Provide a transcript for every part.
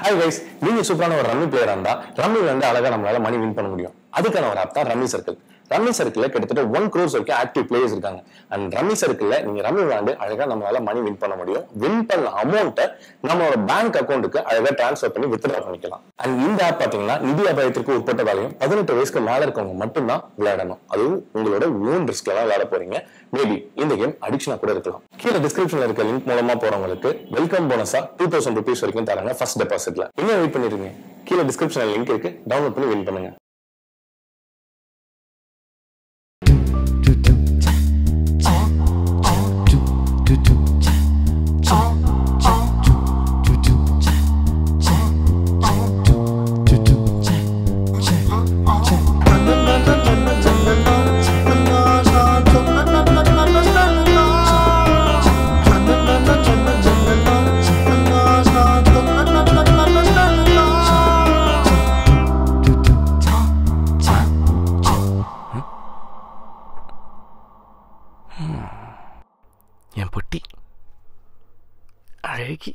Hi guys நீங்க சூப்பரான ஒரு ரம்மி பிளேயரா இருந்தா ரம்மி வந்து அழகா நம்மளால மணி வின் பண்ண முடியும் அதுக்கான ஒரு ஆப் தான் ரம்மி சர்க்கிள் ரம்மி சர்க்கிள்ல கிட்டத்தட்ட ஒன் crores வரைக்கும் ஆக்டிவ் பிளேயர்ஸ் இருக்காங்க அண்ட் ரம்மி சர்க்கிள்ல நீங்க ரம்மி விளையாண்டு அழகா நம்மளால மணி வின் பண்ண முடியும் வின் பண்ண அமௌண்ட்டை நம்மளோட பேங்க் அக்கௌண்ட்டுக்கு அழகா டிரான்ஸ்ஃபர் பண்ணி வித்ட்ரா பண்ணிக்கலாம் அண்ட் இந்த ஆப் பாத்தீங்கன்னா நிதி அபாயத்திற்கு உட்பட்டதாலையும் பதினெட்டு வயசுக்கு மேல இருக்கவங்க மட்டும்தான் விளையாடணும் அதுவும் உங்களோட ஓன் ரிஸ்க்ல தான் விளையாட போறீங்க மேபி இந்த கேம் அடிக்ஷனா கூட இருக்கலாம் கீழே டிஸ்கிரிப்ஷன்ல இருக்க லிங்க் மூலமா போறவங்களுக்கு வெல்கம் போனஸா டூ தௌசண்ட் ருபீஸ் வரைக்கும் தராங்க ஃபர்ஸ்ட் டெபாசிட்ல இன்னும் வெயிட் பண்ணிருங்க கீழே டிஸ்கிரிப்ஷன்ல லிங்க் இருக்கு டவுன்லோட் பண்ணி வின் பண்ணுங்க என் பொட்டி அழகி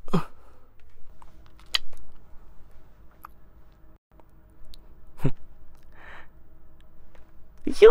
ஐயோ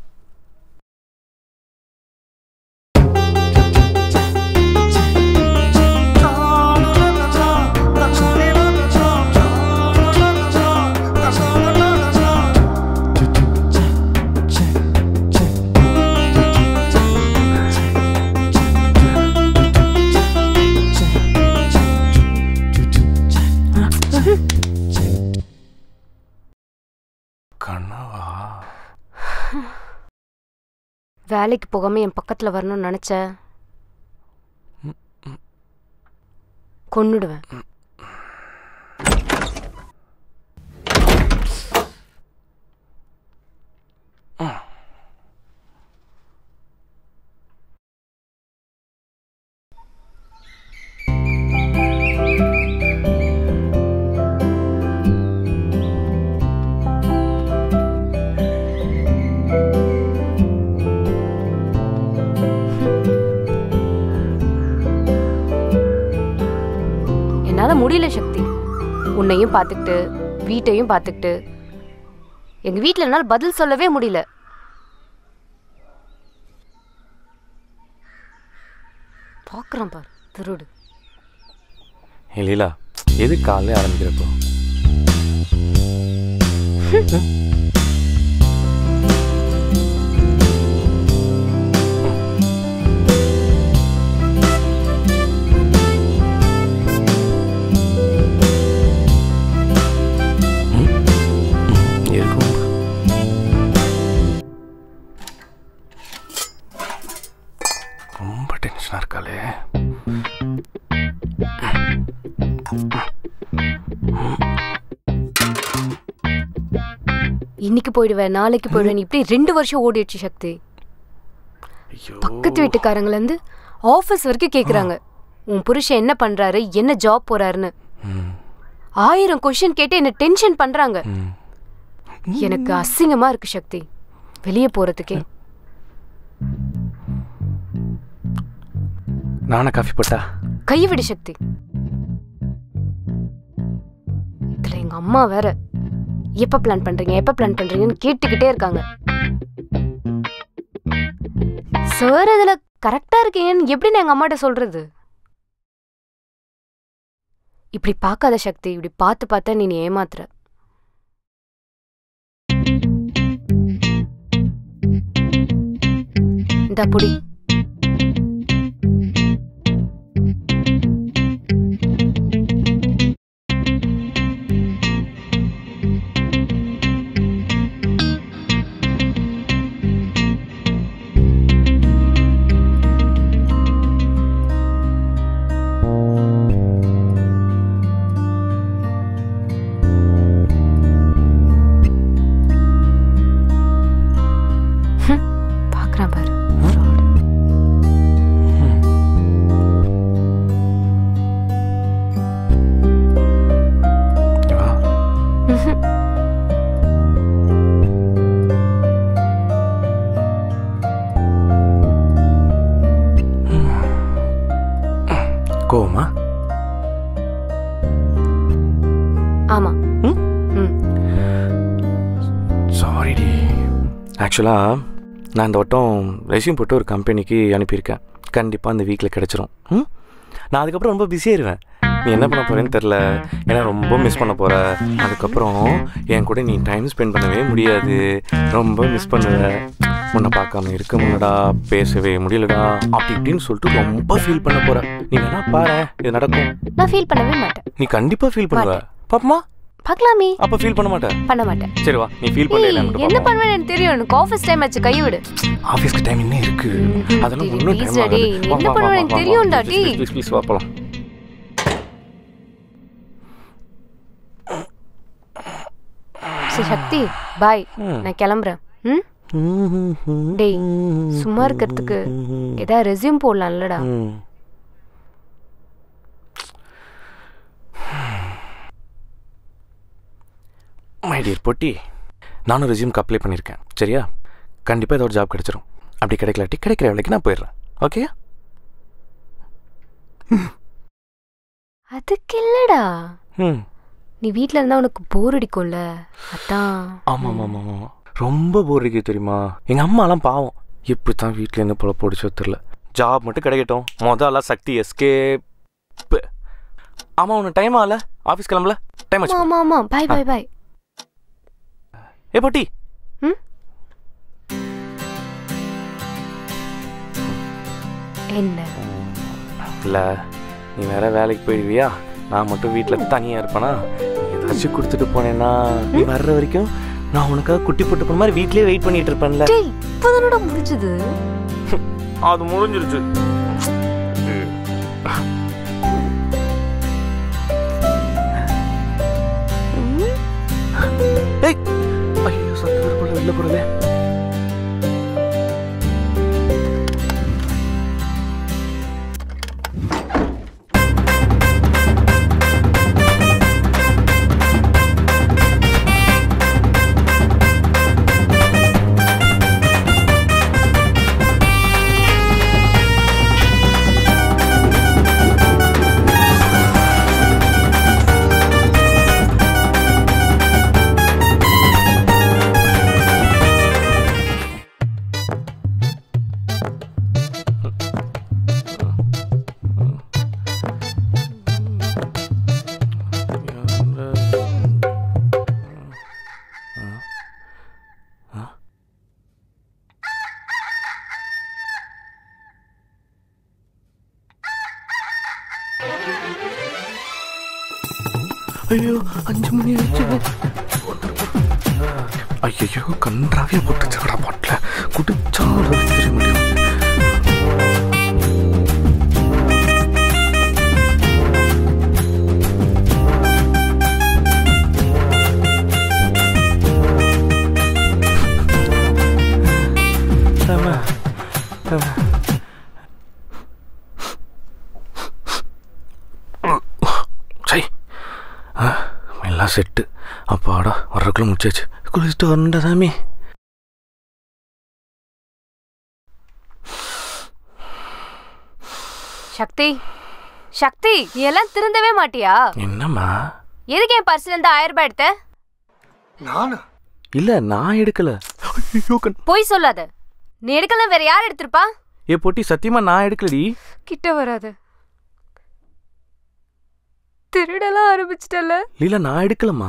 கனவா வேலைக்கு போகாம என் பக்கத்துல வரணும்னு நினைச்ச கொன்னுடுவேன் என்னால முடியல சக்தி உன்னையும் பார்த்துக்கிட்டு வீட்டையும் பார்த்துக்கிட்டு எங்க வீட்ல என்னால பதில் சொல்லவே முடியல பார்க்கறேன் பார் திருடு ஏ லீலா எது காலையில் ஆரம்பிக்கிறப்போ இருக்கும் ரொம்ப டென்ஷனாக இருக்காளே இன்னைக்கு போயிடுவேன் நாளைக்கு போயிடுவேன் இப்படி ரெண்டு வருஷம் ஓடிடுச்சு சக்தி ஐயோ பக்கத்து வீட்டுக்காரங்கள இருந்து ஆஃபீஸ் வரைக்கும் கேக்குறாங்க உன் புருஷன் என்ன பண்றாரு என்ன ஜாப் போறாருன்னு ம், ஆயிரம் கொஸ்டின் கேட்டு என்ன டென்ஷன் பண்றாங்க ம். எனக்கு அசிங்கமா இருக்கு சக்தி வெளியே போறதுக்கே நானா காஃபி போட்டா கையை விடு சக்தி இதுல எங்க அம்மா வேற எப்ப பிளான் பண்றீங்க எப்ப பிளான் பண்றீங்கன்னு கேட்டுக்கிட்டே இருக்காங்க சார் அதுல கரெக்டா இருக்கீங்கன்னு எப்படி நான் எங்க அம்மாட்ட சொல்றது இப்படி பார்க்காத சக்தி இப்படி பார்த்து பார்த்தா நீ ஏமாத்துற இந்த புடி பார்க்கறேன் பாரு fraud. வா ம்ஹும். கோவமா ஆக்சுவலாக நான் இந்த வட்டம் ரெஸ்யூம் போட்டு ஒரு கம்பெனிக்கு அனுப்பியிருக்கேன் கண்டிப்பாக அந்த வீக்கில் கிடச்சிரும் ம் நான் அதுக்கப்புறம் ரொம்ப பிஸியாயிருவேன் நீ என்ன பண்ண போறேன்னு தெரில ஏன்னா ரொம்ப மிஸ் பண்ண போற அதுக்கப்புறம் என் கூட நீ டைம் ஸ்பெண்ட் பண்ணவே முடியாது ரொம்ப மிஸ் பண்ணுவ உன்னை பார்க்காம இருக்க முடியலடா பேசவே முடியலடா அப்படி இப்படின்னு சொல்லிட்டு ரொம்ப ஃபீல் பண்ண போற நீ வேணா பாரு இது நடக்கும் நான் ஃபீல் பண்ணவே மாட்டேன் நீ கண்டிப்பா ஃபீல் பண்ணுவ பாப்பமா பார்க்கலாமே அப்ப ஃபீல் பண்ண மாட்டேன் பண்ண மாட்டேன் சரி வா நீ ஃபீல் ஏய், பண்ணல என்ன பண்ணுவேன்னு எனக்கு தெரியும் எனக்கு ஆஃபீஸ் டைம் ஆச்சு கை விடு ஆஃபீஸ்க்கு டைம் இன்னும் இருக்கு அதெல்லாம் சரி, ஒன்றும் please டைம் டா, ஆகாது டேய், நீ என்ன பண்ணுவ எனக்கு தெரியும்டா, டேய். ப்ளீஸ் ப்ளீஸ் வா போலாம் சரி சக்தி பாய் ம். நான் கிளம்புறேன் ம் டேய் சும்மா இருக்கிறதுக்கு ஏதா ரெஸ்யூம் போடலாம்லடா ம். மை டியர் பொட்டி நானும் ரெஸ்யூம்க்கு அப்ளை பண்ணியிருக்கேன் சரியா கண்டிப்பாக ஏதோ ஒரு ஜாப் கிடைச்சிரும் அப்படி கிடைக்கலாட்டி கிடைக்கிற வேலைக்கு நான் போயிடுறேன் ஓகே அதுக்கு இல்லடா ம் நீ வீட்ல இருந்தா உனக்கு போர் அடிக்கும்ல அதான் ஆமாம் ஆமாம் ஆமாம் ரொம்ப போர் அடிக்குது தெரியுமா எங்கள் அம்மாலாம் பாவம் எப்படி தான் வீட்டிலேருந்து போல பிடிச்சோ தெரில ஜாப் மட்டும் கிடைக்கட்டும் முதல்ல சக்தி எஸ்கேப் ஆமாம் உனக்கு டைம் ஆகல ஆஃபீஸ் கிளம்பல டைம் ஆமா ஆச்சு ஆமா ஆமா பாய் பாய் பாய் ஏ பொட்டி ம் என்ன இல்லை நீ வேற வேலைக்கு போயிடுவியா நான் மட்டும் வீட்டில் தனியாக இருப்பேனா நீ ஏதாச்சும் கொடுத்துட்டு போனேன்னா நீ வர்ற வரைக்கும் நான் உனக்காக குட்டி போட்டு போன மாதிரி வீட்லயே வெயிட் பண்ணிட்டு இருப்பேன்ல டேய் இப்பதானடா முடிஞ்சது அது முடிஞ்சிருச்சு ஏய் ஐயோ சத்து வரப்பட வெளில போறதே ஐயோ அஞ்சு மணி ஆயிடுச்சு ஐயோ கன்றாவியா போட்டு சக்கடா பாட்டில் குடிச்சா தெரிய முடியும் ஆமா ஆமா சை ஆ, எல்லாம் செட்டு அப்பாடா வர்றதுக்குள்ள முடிச்சாச்சு குளிச்சுட்டு வரணுண்டா சாமி சக்தி சக்தி நீ எல்லாம் திருந்தவே மாட்டியா என்னம்மா எதுக்கு என் பர்ஸ்ல இருந்து ஆயிரம் ரூபாய் எடுத்த நானா இல்ல நான் எடுக்கல ஐயோ கண் பொய் சொல்லாத நீ எடுக்கலாம் வேற யார் எடுத்திருப்பா ஏ பொட்டி சத்தியமா நான் எடுக்கலடி கிட்ட வராத திருடலாம் ஆரம்பிச்சிட்டல லீலா நான் எடுக்கலம்மா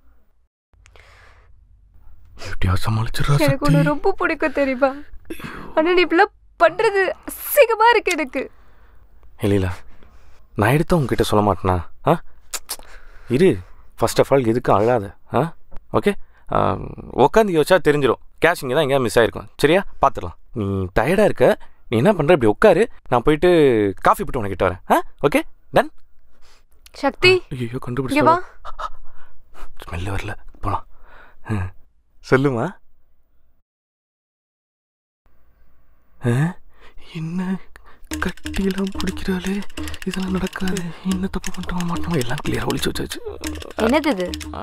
எப்படியா சமாளிச்சிடறா எனக்கு சக்தி உன்னை ரொம்ப பிடிக்கும் தெரியுமா ஆனா நீ இப்படிலாம் பண்றது அசிங்கமா இருக்கு எனக்கு ஏ லீலா நான் எடுத்த உங்ககிட்ட சொல்ல மாட்டேனா ஆ இரு ஃபர்ஸ்ட் ஆஃப் ஆல் எதுக்கும் அழாத ஆ ஓகே உட்காந்து யோசிச்சா தெரிஞ்சிடும் கேஷ் இங்கே தான் எங்கேயா மிஸ் ஆயிருக்கும் சரியா பார்த்துடலாம் நீ டயர்டாக இருக்க நீ என்ன பண்ணுற இப்படி உட்காரு நான் போயிட்டு காஃபி போட்டு உனக்கிட்ட வரேன் ஆ ஓகே டன் சக்தி ஐயோ இங்க கண்டுபிடிச்சு வா ஸ்மெல்லு வரல போலாம் சொல்லுமா ஆ? என்ன கட்டியெல்லாம் பிடிக்கிறாளே இதெல்லாம் நடக்காது என்ன தப்பு பண்ணிட்டோம் மாட்டோம் எல்லாம் கிளியராக ஒழிச்சு வச்சாச்சு என்னது இது ஆ,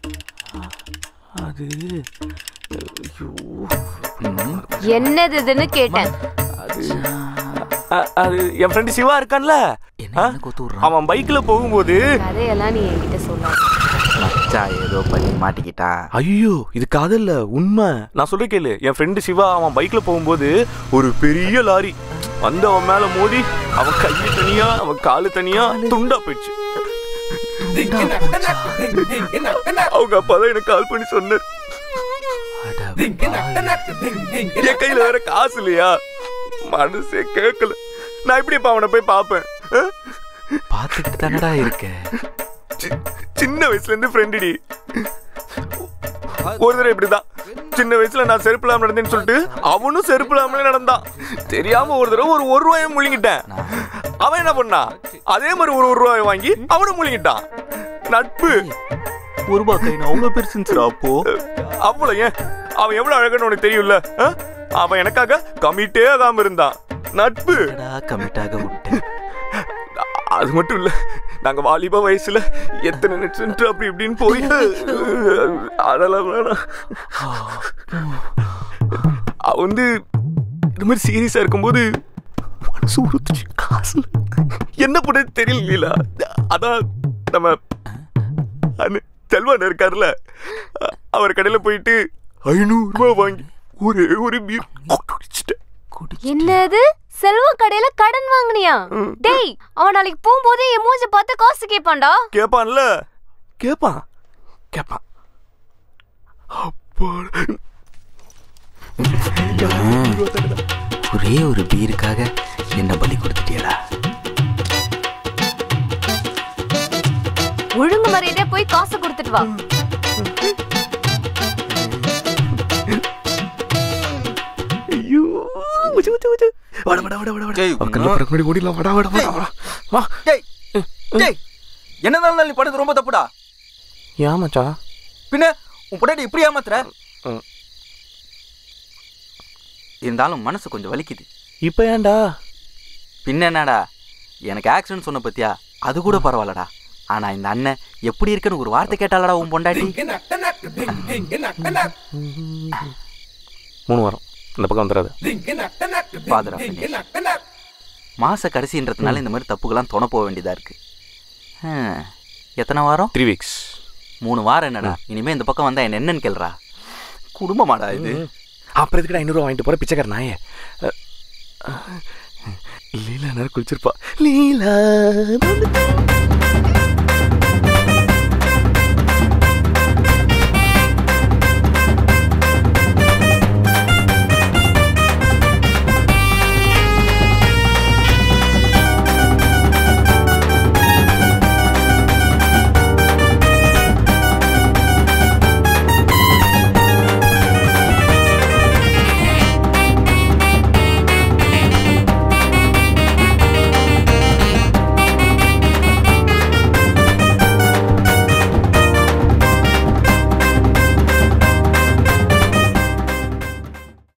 அது ஐயோ என்னது இதுன்னு கேட்டேன் அது அ- அது என் ஃப்ரெண்டு சிவா இருக்கான்ல ஆ? அவன் பைக்ல போகும்போது கதையெல்லாம் நீ என்கிட்ட சொல்லாத மச்சான் ஏதோ பண்ணி மாட்டிக்கிட்டான் ஐயோ இது காதல்ல உண்மை நான் சொல்ல கேளு என் ஃப்ரெண்டு சிவா அவன் பைக்ல போகும்போது ஒரு பெரிய லாரி வந்து அவன் மேல மோதி அவன் கையு தனியா அவன் காலு தனியா துண்டா போயிடுச்சு அவங்க அப்பா தான் எனக்கு கால் பண்ணி சொன்னார் என் கையில வேற காசு இல்லையா மனசே கேட்கல நான் எப்படி இப்ப அவனை போய் பார்ப்பேன் ஆ? பார்த்துக்கிட்டு தானடா இருக்க சி- சின்ன வயசுல இருந்து ஃப்ரெண்டுடி ஒரு தடவை இப்படிதான் சின்ன வயசுல நான் செருப்பு இல்லாம நடந்தேன்னு சொல்லிட்டு அவனும் செருப்பு இல்லாமலே நடந்தான் தெரியாம ஒரு தடவை ஒரு ஒரு ரூபாயை முழுங்கிட்டேன் அவன் என்ன பண்ணா அதே மாதிரி ஒரு ஒரு ரூபாயை வாங்கி அவனும் முழுங்கிட்டான் நட்பு ஒரு ரூபா கை அவ்வளோ பெருசுன்னு அப்போ அவ்வளவு ஏன் அவன் எவ்வளவு அழகுன்னு உனக்கு தெரியும்ல ஆ? அவன் எனக்காக கமிட்டே ஆகாம இருந்தான் நட்பு கமிட்டாக விட்டேன் அது மட்டும் இல்ல நாங்க வாலிப வயசுல எத்தனை நெட்டு அப்படி இப்படின்னு போய் அதெல்லாம் வேணாம் அவ வந்து இது மாதிரி சீரியஸா இருக்கும்போது மனசு உறுத்துச்சு காசு இல்ல. என்ன பண்ண தெரியல அதான் நம்ம அண்ணன் செல்வன் இருக்காருல்ல அ- அவர் கடையில போயிட்டு ஐநூறு ரூபாய் வாங்கி ஒரே ஒரு பீர் குடிச்சிட்டேன் என்னது செல்வம் கடையில கடன் வாங்குனியா டேய் அவன் நாளைக்கு போகும்போது என் மூஞ்ச பார்த்து காசு கேட்பான்டா கேப்பான்ல கேப்பான் கேப்பான் அப்பா ஒரே ஒரு பீருக்காக என்ன பலி கொடுத்துட்டியடா ஒழுங்கு மரியாதையா போய் காசு கொடுத்துட்டு வா ஐயோ உச்சு, உச்சு, உச்சு. வாடா, வாடா, வாடா, வாடா, வாடா. டேய், அவன் கண்ணுல பறக்க முன்னாடி ஓடிடலாம். வாடா, வாடா, வாடா, வாடா. வா. டேய் டேய் என்னதான் நீ பண்ணது ரொம்ப தப்புடா ஏன் மச்சான் பின்ன உன் பொண்டாட்டி இப்படி ஏமாத்துற ம். இருந்தாலும் மனசு கொஞ்சம் வலிக்குது இப்ப ஏன்டா பின்ன என்னடா எனக்கு ஆக்சிடென்ட் சொன்ன பத்தியா அது கூட பரவாயில்லடா ஆனா இந்த அண்ணன் எப்படி இருக்குன்னு ஒரு வார்த்தை கேட்டாலடா உன் பொண்டாட்டி மூணு வாரம் இந்த பக்கம் வந்துடாது பாதுரா மாச கடைசின்றதுனால இந்த மாதிரி தப்புக்கெல்லாம் துணை போக வேண்டியதா இருக்கு ஹம், எத்தனை வாரம் த்ரீ வீக்ஸ் மூணு வாரம் என்னடா இனிமே இந்த பக்கம் வந்தா என்ன என்னன்னு கேள்றா குடும்பமாடா இது அப்புறம் எதுக்குடா ஐநூறுரூவா வாங்கிட்டு போற பிச்சைக்கார நாயே அஹ், அஹ், லீலா நேரம் குளிச்சிருப்பா லீலா